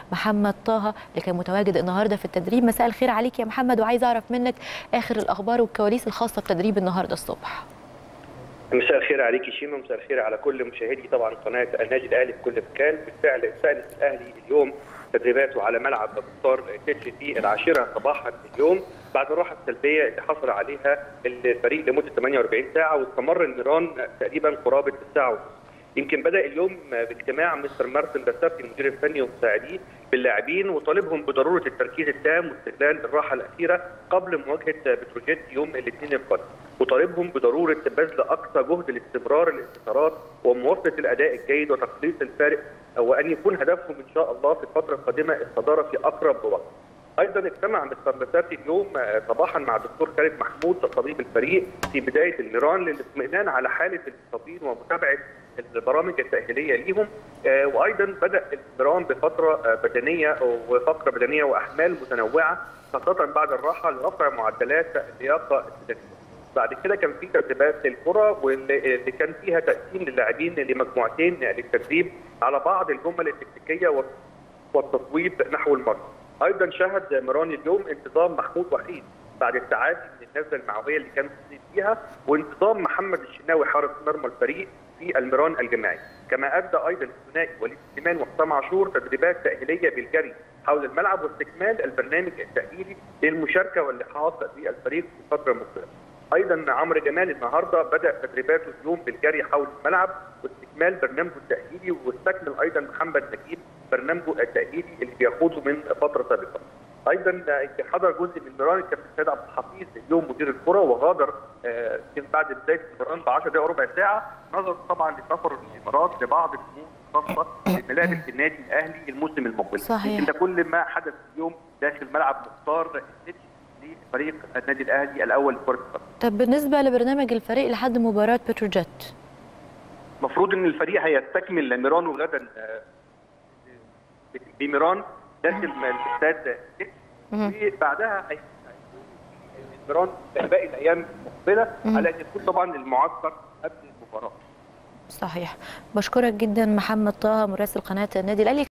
محمد طه اللي كان متواجد النهارده في التدريب مساء الخير عليك يا محمد وعايز اعرف منك اخر الاخبار والكواليس الخاصه بتدريب النهارده الصبح مساء الخير عليكي شيما مساء الخير على كل مشاهدي طبعا قناه النادي الاهلي في كل مكان بالفعل استأنف الاهلي اليوم تدريباته على ملعب مختار تتش في العاشره صباحا اليوم بعد الراحه السلبيه اللي حصل عليها الفريق لمده 48 ساعه واستمر النيران تقريبا قرابه الساعه ونص. يمكن بدا اليوم باجتماع مستر مارتن بسارتي المدير الفني ومساعديه باللاعبين وطالبهم بضروره التركيز التام واستغلال الراحه الاخيره قبل مواجهه بتروجيت يوم الاثنين القادم وطالبهم بضروره بذل اقصى جهد لاستمرار الانتصارات ومواصله الاداء الجيد وتقليص الفارق وان يكون هدفهم ان شاء الله في الفتره القادمه الصداره في اقرب وقت. ايضا اجتمع مستر بساتي اليوم صباحا مع الدكتور خالد محمود طبيب الفريق في بدايه النيران للاطمئنان على حاله المصابين ومتابعه البرامج التاهيليه ليهم وايضا بدا النيران بفتره بدنيه وفقره بدنيه واحمال متنوعه خاصه بعد الراحه لرفع معدلات اللياقه البدنيه. بعد كده كان في تدريبات للكره واللي كان فيها تقسيم للاعبين لمجموعتين للتدريب على بعض الجمل التكتيكيه والتصويب نحو المرمى. ايضا شهد مران اليوم انتظام محمود وحيد بعد التعافي من النزله المعويه اللي كان فيها وانتظام محمد الشناوي حارس مرمى الفريق في المران الجماعي، كما ادى ايضا الثنائي وليد سليمان وحسام عاشور تدريبات تاهيليه بالجري حول الملعب واستكمال البرنامج التاهيلي للمشاركه واللحاق بالفريق في الفتره المقبله. ايضا عمرو جمال النهارده بدا تدريباته اليوم بالجري حول الملعب واستكمال برنامجه التاهيلي واستكمل ايضا محمد نجيب برنامجه التاهيلي اللي بياخده من فتره سابقه. ايضا حضر جزء من مران الكابتن سيد عبد الحفيظ اليوم مدير الكره وغادر آه بعد بدايه المران ب 10 دقائق وربع ساعه نظرا طبعا لسفر الامارات لبعض الامور الخاصه بملاعب النادي الاهلي الموسم المقبل. صحيح. ده كل ما حدث اليوم داخل ملعب مختار فريق النادي الاهلي الاول لكره القدم. طب بالنسبه لبرنامج الفريق لحد مباراه بتروجيت المفروض ان الفريق هيستكمل ميرانو غدا بميران داخل الاستاد وبعدها هيكون ميران باقي الايام المقبله على ان يكون طبعا المعسكر قبل المباراه. صحيح بشكرك جدا محمد طه مراسل قناه النادي الاهلي